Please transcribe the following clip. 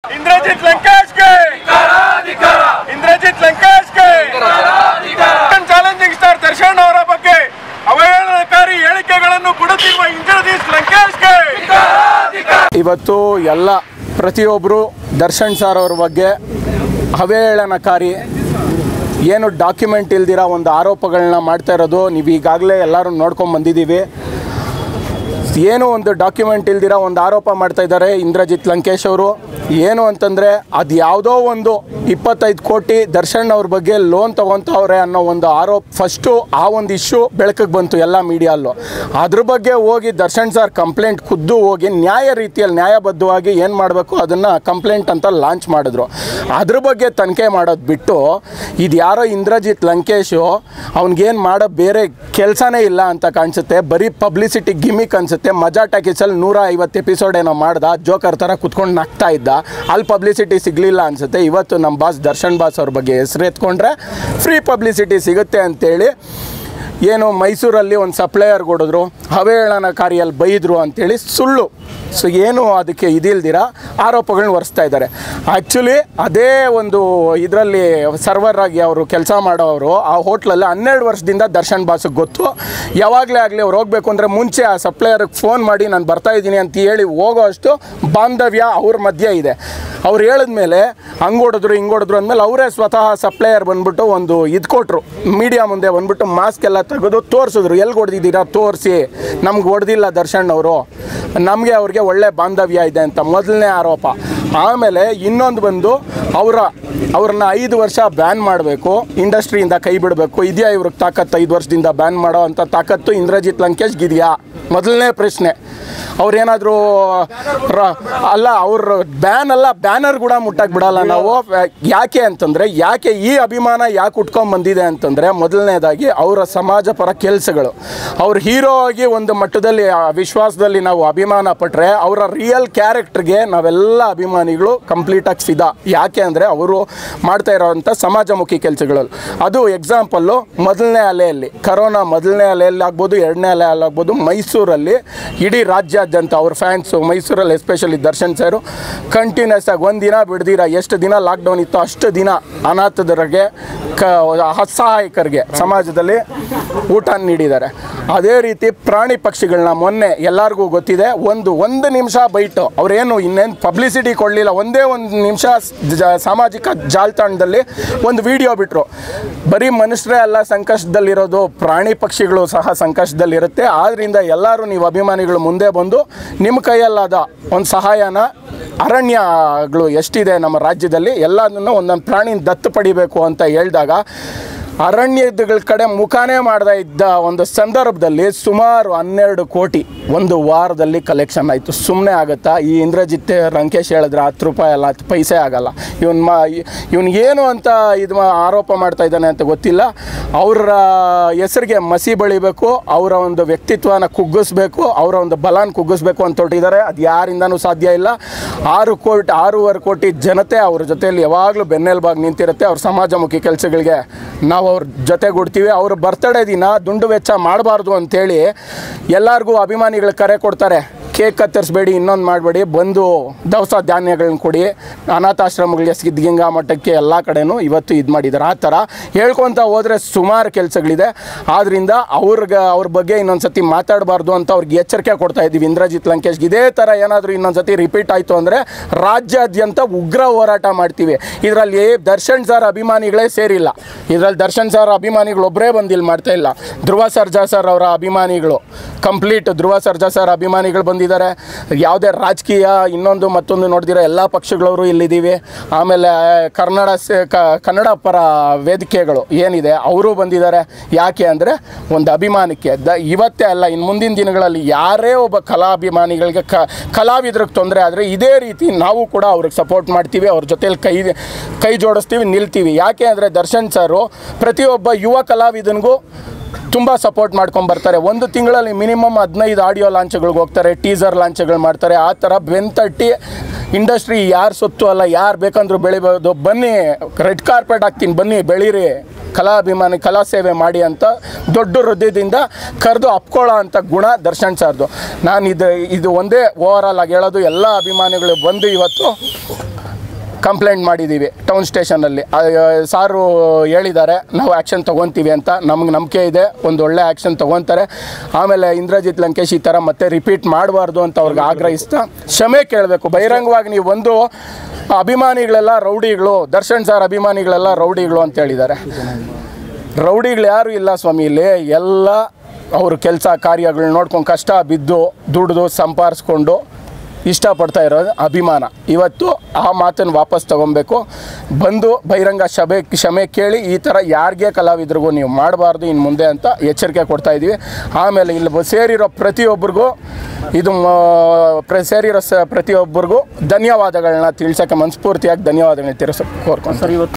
ಇಂದ್ರಜಿತ್ ಲಂಕೇಶ್ಗೆ ಇಂದ್ರಜಿತ್ ಲಂಕೇಶ್ಗೆ challenging star Darshan ಅವರ ಬಗ್ಗೆ ಅವಹೇಳನಕಾರಿ ಹೇಳಿಕೆಗಳನ್ನು ಕೊಡುತ್ತಿರುವ ಇಂದ್ರಜಿತ್ ಲಂಕೇಶ್ಗೆ ಇವತ್ತು ಎಲ್ಲ ಪ್ರತಿಯೊಬ್ಬರು ದರ್ಶನ್ ಸರ್ ಅವ್ರ ಬಗ್ಗೆ ಅವಹೇಳನಕಾರಿ ಏನು ಡಾಕ್ಯುಮೆಂಟ್ ಇಲ್ದಿರ ಒಂದು ಆರೋಪಗಳನ್ನ ಮಾಡ್ತಾ ಇರೋದು ನೀವು ಈಗಾಗಲೇ ಎಲ್ಲರೂ ನೋಡ್ಕೊಂಡು ಬಂದಿದ್ದೀವಿ ಏನು ಒಂದು ಡಾಕ್ಯುಮೆಂಟ್ ಇಲ್ದಿರ ಒಂದು ಆರೋಪ ಮಾಡ್ತಾ ಇದ್ದಾರೆ ಇಂದ್ರಜಿತ್ ಲಂಕೇಶ್ ಅವರು ಏನು ಅಂತಂದರೆ ಅದು ಯಾವುದೋ ಒಂದು ಇಪ್ಪತ್ತೈದು ಕೋಟಿ ದರ್ಶನ್ ಅವ್ರ ಬಗ್ಗೆ ಲೋನ್ ತೊಗೊತವ್ರೆ ಅನ್ನೋ ಒಂದು ಆರೋಪ ಫಸ್ಟು ಆ ಒಂದು ಇಶ್ಯೂ ಬೆಳಕಿಗೆ ಬಂತು ಎಲ್ಲ ಮೀಡಿಯಲ್ಲೂ ಅದ್ರ ಬಗ್ಗೆ ಹೋಗಿ ದರ್ಶನ್ ಸರ್ ಕಂಪ್ಲೇಂಟ್ ಖುದ್ದು ಹೋಗಿ ನ್ಯಾಯ ರೀತಿಯಲ್ಲಿ ನ್ಯಾಯಬದ್ಧವಾಗಿ ಏನು ಮಾಡಬೇಕು ಅದನ್ನು ಕಂಪ್ಲೇಂಟ್ ಅಂತ ಲಾಂಚ್ ಮಾಡಿದ್ರು ಅದ್ರ ಬಗ್ಗೆ ತನಿಖೆ ಮಾಡೋದು ಬಿಟ್ಟು ಇದು ಯಾರೋ ಇಂದ್ರಜಿತ್ ಲಂಕೇಶು ಅವ್ನಿಗೇನು ಮಾಡೋ ಬೇರೆ ಕೆಲಸನೇ ಇಲ್ಲ ಅಂತ ಕಾಣಿಸುತ್ತೆ ಬರೀ ಪಬ್ಲಿಸಿಟಿ ಗಿಮಿಕ್ ಅನಿಸುತ್ತೆ ಮಜಾ ಟಾಕೀಸಲ್ಲಿ ನೂರ ಐವತ್ತು ಎಪಿಸೋಡ್ ಏನೋ ಮಾಡ್ದ ಜೋಕರ್ ಥರ ಕುತ್ಕೊಂಡು ನಗ್ತಾ ಇದ್ದ ಅಲ್ಲಿ ಪಬ್ಲಿಸಿಟಿ ಸಿಗಲಿಲ್ಲ ಅನಿಸುತ್ತೆ ಇವತ್ತು ನಮ್ಮ ಬಾಸ್ ದರ್ಶನ್ ಬಾಸ್ ಅವ್ರ ಬಗ್ಗೆ ಹೆಸರು ಎತ್ಕೊಂಡ್ರೆ ಫ್ರೀ ಪಬ್ಲಿಸಿಟಿ ಸಿಗುತ್ತೆ ಅಂತೇಳಿ ಏನು ಮೈಸೂರಲ್ಲಿ ಒಂದು ಸಪ್ಲೈಯರ್ ಕೊಡಿದ್ರು ಅವಹೇಳನಕಾರಿಯಲ್ಲಿ ಬೈದರು ಅಂತೇಳಿ ಸುಳ್ಳು ಸೊ ಏನು ಅದಕ್ಕೆ ಇದಿಲ್ದಿರ ಆರೋಪಗಳನ್ನ ಹೊರಿಸ್ತಾ ಇದ್ದಾರೆ ಆ್ಯಕ್ಚುಲಿ ಅದೇ ಒಂದು ಇದರಲ್ಲಿ ಸರ್ವರ್ ಆಗಿ ಅವರು ಕೆಲಸ ಮಾಡೋರು ಆ ಹೋಟ್ಲಲ್ಲಿ ಹನ್ನೆರಡು ವರ್ಷದಿಂದ ದರ್ಶನ್ ಬಾಸಿಗೆ ಗೊತ್ತು ಯಾವಾಗಲೇ ಆಗಲಿ ಅವ್ರು ಹೋಗಬೇಕು ಅಂದರೆ ಮುಂಚೆ ಆ ಸಪ್ಲೈಯರ್ಗೆ ಫೋನ್ ಮಾಡಿ ನಾನು ಬರ್ತಾ ಇದ್ದೀನಿ ಅಂತ ಹೇಳಿ ಹೋಗೋ ಅಷ್ಟು ಬಾಂಧವ್ಯ ಅವ್ರ ಮಧ್ಯೆ ಇದೆ ಅವ್ರು ಹೇಳಿದ್ಮೇಲೆ ಹಂಗೆ ಹೊಡೆದ್ರು ಹಿಂಗೆ ಹೊಡೆದ್ರು ಅಂದಮೇಲೆ ಅವರೇ ಸ್ವತಃ ಸಪ್ಲೈಯರ್ ಬಂದ್ಬಿಟ್ಟು ಒಂದು ಇದು ಕೊಟ್ಟರು ಮೀಡಿಯಾ ಮುಂದೆ ಬಂದ್ಬಿಟ್ಟು ಮಾಸ್ಕ್ ಎಲ್ಲ ತೆಗೆದು ತೋರಿಸಿದ್ರು ಎಲ್ಲಿ ಹೊಡೆದಿದ್ದೀರಾ ತೋರಿಸಿ ನಮ್ಗೆ ಹೊಡೆದಿಲ್ಲ ದರ್ಶನ್ ಅವರು ನಮಗೆ ಅವ್ರಿಗೆ ಒಳ್ಳೆ ಬಾಂಧವ್ಯ ಇದೆ ಅಂತ ಮೊದಲನೇ ಆರೋಪ ಆಮೇಲೆ ಇನ್ನೊಂದು ಬಂದು ಅವರ ಅವ್ರನ್ನ ಐದು ವರ್ಷ ಬ್ಯಾನ್ ಮಾಡಬೇಕು ಇಂಡಸ್ಟ್ರಿಯಿಂದ ಕೈ ಬಿಡಬೇಕು ಇದೆಯಾ ಇವ್ರಿಗೆ ತಾಕತ್ತು ಐದು ವರ್ಷದಿಂದ ಬ್ಯಾನ್ ಮಾಡೋ ಅಂಥ ತಾಕತ್ತು ಇಂದ್ರಜಿತ್ ಲಂಕೇಶ್ಗಿದೆಯಾ ಮೊದಲನೇ ಪ್ರಶ್ನೆ ಅವ್ರೇನಾದರೂ ಅಲ್ಲ ಅವ್ರ ಬ್ಯಾನ್ ಅಲ್ಲ ಬ್ಯಾನರ್ ಕೂಡ ಮುಟ್ಟಕ್ಕೆ ಬಿಡಲ್ಲ ನಾವು ಯಾಕೆ ಅಂತಂದರೆ ಯಾಕೆ ಈ ಅಭಿಮಾನ ಯಾಕೆ ಉಟ್ಕೊಂಡ್ ಬಂದಿದೆ ಅಂತಂದರೆ ಮೊದಲನೇದಾಗಿ ಅವರ ಸಮಾಜ ಪರ ಕೆಲಸಗಳು ಅವ್ರ ಹೀರೋ ಆಗಿ ಒಂದು ಮಟ್ಟದಲ್ಲಿ ಆ ವಿಶ್ವಾಸದಲ್ಲಿ ನಾವು ಅಭಿಮಾನ ಪಟ್ಟರೆ ಅವರ ರಿಯಲ್ ಕ್ಯಾರೆಕ್ಟರ್ಗೆ ನಾವೆಲ್ಲ ಅಭಿಮಾನಿಗಳು ಕಂಪ್ಲೀಟಾಗಿ ಫಿದಾ ಯಾಕೆ ಅಂದರೆ ಅವರು ಮಾಡ್ತಾ ಇರೋವಂಥ ಸಮಾಜಮುಖಿ ಕೆಲಸಗಳು ಅದು ಎಕ್ಸಾಂಪಲ್ಲು ಮೊದಲನೇ ಅಲೆಯಲ್ಲಿ ಕರೋನಾ ಮೊದಲನೇ ಅಲೆಯಲ್ಲಿ ಆಗ್ಬೋದು ಎರಡನೇ ಅಲೆ ಆಗ್ಬೋದು ಮೈಸೂರಲ್ಲಿ ಇಡೀ ರಾಜ್ಯಾದ್ಯಂತ ಅವ್ರ ಫ್ಯಾನ್ಸು ಮೈಸೂರಲ್ಲಿ ಎಸ್ಪೆಷಲಿ ದರ್ಶನ್ ಸರು ಕಂಟಿನ್ಯೂಸ್ ಆಗಿ ಒಂದು ದಿನ ಬಿಡ್ದಿರ ಎಷ್ಟು ದಿನ ಲಾಕ್ಡೌನ್ ಇತ್ತು ಅಷ್ಟು ದಿನ ಅನಾಥದರಿಗೆ ಕ ಅಸಹಾಯಕರಿಗೆ ಸಮಾಜದಲ್ಲಿ ಊಟ ನೀಡಿದ್ದಾರೆ ಅದೇ ರೀತಿ ಪ್ರಾಣಿ ಪಕ್ಷಿಗಳನ್ನ ಮೊನ್ನೆ ಎಲ್ಲರಿಗೂ ಗೊತ್ತಿದೆ ಒಂದು ಒಂದು ನಿಮಿಷ ಬೈಟು ಅವ್ರೇನು ಇನ್ನೇನು ಪಬ್ಲಿಸಿಟಿ ಕೊಡಲಿಲ್ಲ ಒಂದೇ ಒಂದು ನಿಮಿಷ ಜ ಸಾಮಾಜಿಕ ಜಾಲತಾಣದಲ್ಲಿ ಒಂದು ವಿಡಿಯೋ ಬಿಟ್ಟರು ಬರೀ ಮನುಷ್ಯರೇ ಅಲ್ಲ ಸಂಕಷ್ಟದಲ್ಲಿರೋದು ಪ್ರಾಣಿ ಪಕ್ಷಿಗಳು ಸಹ ಸಂಕಷ್ಟದಲ್ಲಿರುತ್ತೆ ಆದ್ದರಿಂದ ಎಲ್ಲರೂ ನೀವು ಅಭಿಮಾನಿಗಳು ಮುಂದೆ ಬಂದು ನಿಮ್ಮ ಕೈಯಲ್ಲಾದ ಒಂದು ಸಹಾಯನ ಅರಣ್ಯಗಳು ಎಷ್ಟಿದೆ ನಮ್ಮ ರಾಜ್ಯದಲ್ಲಿ ಎಲ್ಲದನ್ನು ಒಂದೊಂದು ಪ್ರಾಣಿನ ದತ್ತು ಪಡಿಬೇಕು ಅಂತ ಹೇಳಿದಾಗ ಅರಣ್ಯಗಳ ಕಡೆ ಮುಖಾನೇ ಮಾಡ್ತಾ ಇದ್ದ ಒಂದು ಸಂದರ್ಭದಲ್ಲಿ ಸುಮಾರು ಹನ್ನೆರಡು ಕೋಟಿ ಒಂದು ವಾರದಲ್ಲಿ ಕಲೆಕ್ಷನ್ ಆಯಿತು ಸುಮ್ಮನೆ ಆಗುತ್ತಾ ಈ ಇಂದ್ರಜಿತ್ ರಂಕೇಶ್ ಹೇಳಿದ್ರೆ ಹತ್ತು ರೂಪಾಯಿ ಅಲ್ಲ ಹತ್ತು ಪೈಸೆ ಆಗಲ್ಲ ಇವನ್ ಮಾ ಏನು ಅಂತ ಇದು ಮಾ- ಆರೋಪ ಮಾಡ್ತಾ ಇದ್ದಾನೆ ಅಂತ ಗೊತ್ತಿಲ್ಲ ಅವರ ಹೆಸರಿಗೆ ಮಸಿ ಬಳಿಬೇಕು ಅವರ ಒಂದು ವ್ಯಕ್ತಿತ್ವನ ಕುಗ್ಗಿಸ್ಬೇಕು ಅವರ ಒಂದು ಬಲಾನ್ ಕುಗ್ಗಿಸ್ಬೇಕು ಅಂತ ಹೊರಟಿದ್ದಾರೆ ಅದು ಯಾರಿಂದನೂ ಸಾಧ್ಯ ಇಲ್ಲ ಆರು ಕೋಟಿ ಆರೂವರೆ ಕೋಟಿ ಜನತೆ ಅವ್ರ ಜೊತೆಯಲ್ಲಿ ಯಾವಾಗಲೂ ಬೆನ್ನೆಲುಬಾಗಿ ನಿಂತಿರುತ್ತೆ ಅವ್ರ ಸಮಾಜಮುಖಿ ಕೆಲಸಗಳಿಗೆ ನಾವು ಅವ್ರ ಜೊತೆಗೂಡ್ತೀವಿ ಅವ್ರ ಬರ್ತಡೇ ದಿನ ದುಂಡು ವೆಚ್ಚ ಮಾಡಬಾರ್ದು ಅಂತೇಳಿ ಎಲ್ಲರಿಗೂ ಅಭಿಮಾನಿಗಳು ಕರೆ ಕೊಡ್ತಾರೆ ಕೇಕ್ ಕತ್ತರಿಸ್ಬೇಡಿ ಇನ್ನೊಂದು ಮಾಡಬೇಡಿ ಬಂದು ದವಸ ಧಾನ್ಯಗಳನ್ನ ಕೊಡಿ ಅನಾಥಾಶ್ರಮಗಳಿಗೆ ಸಿದ್ಧಗಂಗಾ ಮಠಕ್ಕೆ ಎಲ್ಲ ಕಡೆನೂ ಇವತ್ತು ಇದು ಮಾಡಿದ್ದಾರೆ ಆ ಥರ ಹೇಳ್ಕೊತ ಹೋದರೆ ಸುಮಾರು ಕೆಲಸಗಳಿದೆ ಆದ್ದರಿಂದ ಅವ್ರಿಗೆ ಅವ್ರ ಬಗ್ಗೆ ಇನ್ನೊಂದು ಸತಿ ಮಾತಾಡಬಾರ್ದು ಅಂತ ಅವ್ರಿಗೆ ಎಚ್ಚರಿಕೆ ಕೊಡ್ತಾ ಇದ್ದೀವಿ ಇಂದ್ರಜಿತ್ ಲಂಕೇಶ್ಗೆ ಇದೇ ಥರ ಏನಾದರೂ ಇನ್ನೊಂದು ಸತಿ ರಿಪೀಟ್ ಆಯಿತು ಅಂದರೆ ರಾಜ್ಯಾದ್ಯಂತ ಉಗ್ರ ಹೋರಾಟ ಮಾಡ್ತೀವಿ ಇದರಲ್ಲಿ ದರ್ಶನ್ ಸರ್ ಅಭಿಮಾನಿಗಳೇ ಸೇರಿಲ್ಲ ಇದರಲ್ಲಿ ದರ್ಶನ್ ಸರ್ ಅಭಿಮಾನಿಗಳು ಒಬ್ಬರೇ ಬಂದು ಇಲ್ಲಿ ಮಾಡ್ತಾ ಇಲ್ಲ ಧ್ರುವ ಸರ್ಜಾ ಸರ್ ಅವರ ಅಭಿಮಾನಿಗಳು ಕಂಪ್ಲೀಟ್ ಧ್ರುವ ಸರ್ಜಾ ಸರ್ ಅಭಿಮಾನಿಗಳು ಬಂದಿದ್ದಾರೆ ಯಾವುದೇ ರಾಜಕೀಯ ಇನ್ನೊಂದು ಮತ್ತೊಂದು ನೋಡಿದಿರೋ ಎಲ್ಲ ಪಕ್ಷಗಳವರು ಇಲ್ಲಿದ್ದೀವಿ ಆಮೇಲೆ ಕನ್ನಡ ಸೇ- ಕ- ಕನ್ನಡ ಪರ ವೇದಿಕೆಗಳು ಏನಿದೆ ಅವರು ಬಂದಿದ್ದಾರೆ ಯಾಕೆ ಅಂದರೆ ಒಂದು ಅಭಿಮಾನಕ್ಕೆ ದ ಇವತ್ತೇ ಅಲ್ಲ ಇನ್ನು ಮುಂದಿನ ದಿನಗಳಲ್ಲಿ ಯಾರೇ ಒಬ್ಬ ಕಲಾಭಿಮಾನಿಗಳಿಗೆ ಕ ಕಲಾವಿದ್ರಿಗೆ ತೊಂದರೆ ಆದರೆ ಇದೇ ರೀತಿ ನಾವು ಕೂಡ ಅವ್ರಿಗೆ ಸಪೋರ್ಟ್ ಮಾಡ್ತೀವಿ ಅವ್ರ ಜೊತೆಲಿ ಕೈ ಕೈ ಜೋಡಿಸ್ತೀವಿ ನಿಲ್ತೀವಿ ಯಾಕೆ ಅಂದರೆ ದರ್ಶನ್ ಸರು ಪ್ರತಿಯೊಬ್ಬ ಯುವ ಕಲಾವಿದನಿಗೂ ತುಂಬ ಸಪೋರ್ಟ್ ಮಾಡ್ಕೊಂಡು ಬರ್ತಾರೆ ಒಂದು ತಿಂಗಳಲ್ಲಿ ಮಿನಿಮಮ್ ಹದಿನೈದು ಆಡಿಯೋ ಲಾಂಚ್ಗಳಿಗೆ ಹೋಗ್ತಾರೆ ಟೀಸರ್ ಲಾಂಚ್ಗಳು ಮಾಡ್ತಾರೆ ಆ ಥರ ಬೆನ್ತಟ್ಟಿ ಇಂಡಸ್ಟ್ರಿ ಯಾರು ಸೊತ್ತು ಅಲ್ಲ ಯಾರು ಬೇಕಂದ್ರೂ ಬೆಳಿಬೋದು ಬನ್ನಿ ರೆಡ್ ಕಾರ್ಪೆಟ್ ಹಾಕ್ತೀನಿ ಬನ್ನಿ ಬೆಳೀರಿ ಕಲಾಭಿಮಾನಿ ಕಲಾ ಸೇವೆ ಮಾಡಿ ಅಂತ ದೊಡ್ಡ ಹೃದಯದಿಂದ ಕರೆದು ಅಪ್ಕೊಳ್ಳೋ ಅಂಥ ಗುಣ ದರ್ಶನ್ ಸರ್ದು ನಾನು ಇದು ಇದು ಒಂದೇ ಓವರ್ ಆಲ್ ಆಗಿ ಹೇಳೋದು ಎಲ್ಲ ಅಭಿಮಾನಿಗಳು ಬಂದು ಇವತ್ತು ಕಂಪ್ಲೇಂಟ್ ಮಾಡಿದ್ದೀವಿ ಟೌನ್ ಸ್ಟೇಷನಲ್ಲಿ ಸಾರು ಹೇಳಿದ್ದಾರೆ ನಾವು ಆ್ಯಕ್ಷನ್ ತೊಗೊತೀವಿ ಅಂತ ನಮ್ಗೆ ನಂಬಿಕೆ ಇದೆ ಒಂದು ಒಳ್ಳೆ ಆ್ಯಕ್ಷನ್ ತೊಗೊತಾರೆ ಆಮೇಲೆ ಇಂದ್ರಜಿತ್ ಲಂಕೇಶ್ ಈ ಥರ ಮತ್ತೆ ರಿಪೀಟ್ ಮಾಡಬಾರ್ದು ಅಂತ ಅವ್ರಿಗೆ ಆಗ್ರಹಿಸ್ತಾ ಕ್ಷಮೆ ಕೇಳಬೇಕು ಬಹಿರಂಗವಾಗಿ ನೀವು ಒಂದು ಅಭಿಮಾನಿಗಳೆಲ್ಲ ರೌಡಿಗಳು ದರ್ಶನ್ ಸರ್ ಅಭಿಮಾನಿಗಳೆಲ್ಲ ರೌಡಿಗಳು ಅಂತ ಹೇಳಿದ್ದಾರೆ ರೌಡಿಗಳು ಯಾರು ಇಲ್ಲ ಸ್ವಾಮಿ ಇಲ್ಲಿ ಎಲ್ಲ ಅವರು ಕೆಲಸ ಕಾರ್ಯಗಳು ನೋಡ್ಕೊಂಡು ಕಷ್ಟ ಬಿದ್ದು ದುಡ್ದು ಸಂಪಾದಿಸ್ಕೊಂಡು ಇಷ್ಟಪಡ್ತಾ ಇರೋದು ಅಭಿಮಾನ ಇವತ್ತು ಆ ಮಾತನ್ನು ವಾಪಸ್ ತಗೊಬೇಕು ಬಂದು ಬಹಿರಂಗ ಸಭೆ ಕ್ಷಮೆ ಕೇಳಿ ಈ ಥರ ಯಾರಿಗೆ ಕಲಾವಿದ್ರಿಗೂ ನೀವು ಮಾಡಬಾರ್ದು ಇನ್ನು ಮುಂದೆ ಅಂತ ಎಚ್ಚರಿಕೆ ಕೊಡ್ತಾ ಇದ್ದೀವಿ ಆಮೇಲೆ ಇಲ್ಲಿ ಬ- ಸೇರಿರೋ ಪ್ರತಿಯೊಬ್ಬರಿಗೂ ಇದು ಮ- ಪ್ರ ಸೇರಿರೋ ಸ ಪ್ರತಿಯೊಬ್ಬರಿಗೂ ಧನ್ಯವಾದಗಳನ್ನ ತಿಳಿಸೋಕ್ಕೆ ಮನಸ್ಫೂರ್ತಿಯಾಗಿ ಧನ್ಯವಾದಗಳನ್ನ ತಿಳಿಸೋಕೆ ಕೋರ್ಕೊಂಡು ಸರ್ ಇವತ್ತು